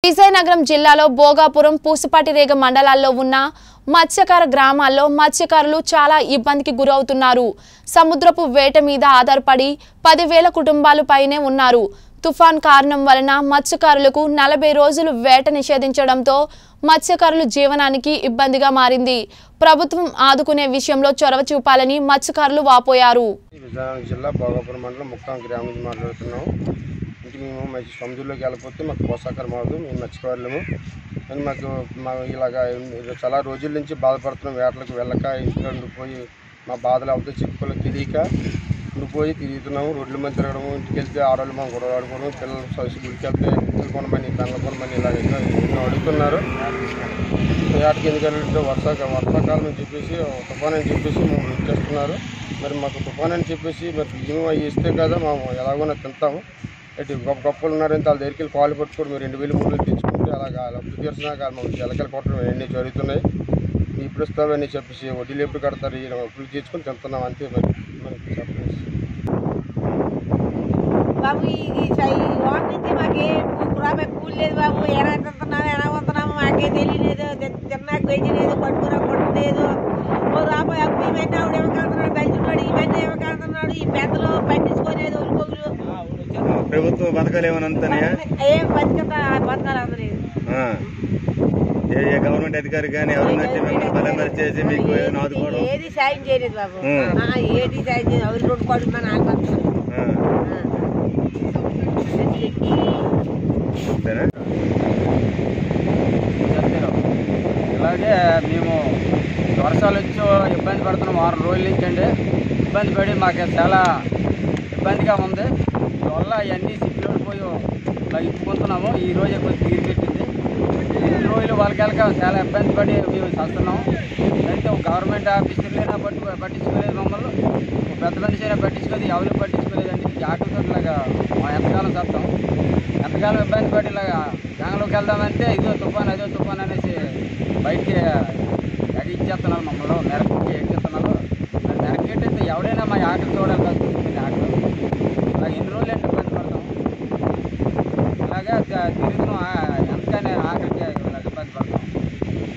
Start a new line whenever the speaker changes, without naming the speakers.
విజయనగరం జిల్లాలో భోగాపురం పూసపాటిరేగ మండలాల్లో ఉన్న మత్స్యకార గ్రామాల్లో మత్స్యకారులు చాలా ఇబ్బందికి గురవుతున్నారు సముద్రపు వేట మీద ఆధారపడి పదివేల కుటుంబాలు పైనే ఉన్నారు తుఫాన్ కారణం వలన మత్స్యకారులకు నలభై రోజులు వేట నిషేధించడంతో మత్స్యకారులు జీవనానికి ఇబ్బందిగా మారింది ప్రభుత్వం ఆదుకునే విషయంలో చొరవ చూపాలని మత్స్యకారులు వాపోయారు
విజయనగరం జిల్లా భోగాపురం మండలం ముక్కాం గ్రామం నుంచి మాట్లాడుతున్నాం ఇంక మేము మంచి సముద్రంలోకి వెళ్ళకపోతే మాకు పోషాకరం అవ్వదు మేము మర్చిపోలేము కానీ మాకు మా ఇలాగా చాలా రోజుల నుంచి బాధపడుతున్నాం వేటలకు వెళ్ళక ఇంట్లో ఉండిపోయి మా బాధలు అవుతాయి చెప్పుకోలేక తెలియక ఉండిపోయి తిరుగుతున్నాము రోడ్ల మీద తిరగడము ఇంటికి వెళ్తే ఆడవాళ్ళు మనం గొడవ ఆడుకోవడం పిల్లలు సొస గుడికి వెళ్తే పిల్లలు కొనమని దంగ కొనమని ఇలాగ ఎన్నో ఎన్నో అడుగుతున్నారు వేటకి ఎందుకు వెళ్ళాలంటే వర్షాక వర్షాకాలం అని చెప్పేసి తుఫాన్ అని చెప్పేసి మేము ఇచ్చేస్తున్నారు మరి మాకు తుఫాన్ అని చెప్పేసి మరి బియ్యం అవి ఇస్తే కదా మేము ఎలాగోనా తింటాము ఇటు గొప్ప గొప్పలు ఉన్నారంటే వాళ్ళ దగ్గరికి వెళ్ళి కాలు పట్టుకోవడం మీరు రెండు వేలు మూడు వేలు తెచ్చుకుంటే అలాగా అప్పు తీర్చినాక మాకు ఎలకలు కొట్టడం ఇవన్నీ జరుగుతున్నాయి ఇప్పుడు ఇస్తావని చెప్పేసి వడ్డీలు ఎప్పుడు కడతారు ఈ అప్పులు తెచ్చుకొని తింటున్నాం అంతే మరి మనకి చెప్పేసి
బాబు ఈ ఈ సై- ఈ వాటి నుంచి మాకేం రూపాయి కూలి లేదు బాబు ఎలా తింటున్నాము ఎలా ఉంటున్నాము మాకే తెలియలేదు తి- తిన్నాక వెజ్జి లేదు పట్టుకురా కొట్టలేదు ఓ రూపాయి అప్పు ఇవన్నీ ఆవిడ ఇవ్వగలుగుతున్నాడు బయలుతున్నాడు ఇవన్నీ ఇవ్వగలుగుతున్నాడు ఈ పెద్దలు పట్టించుకోలేదు ఒలుకోగులు
ప్రభుత్వ పథకాలు ఏమైనా అందుతున్నాయా
ఏం పథకత పథకాలు అందలేదు
ఆ. ఏ ఏ గవర్నమెంట్ అధికారి కానీ ఎవరైనా వచ్చి మిమ్మల్ని బలంబరి చేసి మీకు ఏదైనా ఆదుకోవడం
ఏది సాయం చేయలేదు బాబు
ఉం.
ఆ, ఏది సాయం చేయలేదు అవి రెండు కోట్లు మన ఆత్మహత్య
ఆ. అంతేనా
చెప్తారు ఇలాగే మేము వర్షాలు వచ్చి ఇబ్బంది పడుతున్నాం వారం రోజుల నుంచి అండి ఇబ్బంది పడి మాకు చాలా ఇబ్బందిగా ఉంది అందువల్ల అవన్నీ సిక్కులు పోయి ఇలా ఇప్పుకుంటున్నాము ఈ రోజే కొంచెం తీరు పెట్టింది ఇన్ని రోజులు వాళ్ళకెళ్ళక చాలా ఇబ్బంది పడి మేము చేస్తున్నాం అయితే ఒక గవర్నమెంట్ ఆఫీసర్లైనా పట్టు పట్టించుకోలేదు మమ్మల్ని ఒక పెద్ద మనిషి అయినా పట్టించుకోలేదు ఎవరు పట్టించుకోలేదండి జాగ్రత్తగా ఇలాగా మా ఎంతకాలం చేస్తాం ఎంతకాలం ఇబ్బంది పడి ఇలాగా గంగలోకి వెళ్దామంటే ఇదో తుఫాన్ అదో తుఫాన్ అనేసి బయటికి ఎగిచ్చేస్తున్నారు మమ్మల్ని మెరక్కి ఎక్కిస్తున్నారు మరి మెరక్కి ఎట్టిస్తే ఎవడైనా మా ఆకలి చూడాలి కదా చూసుకుని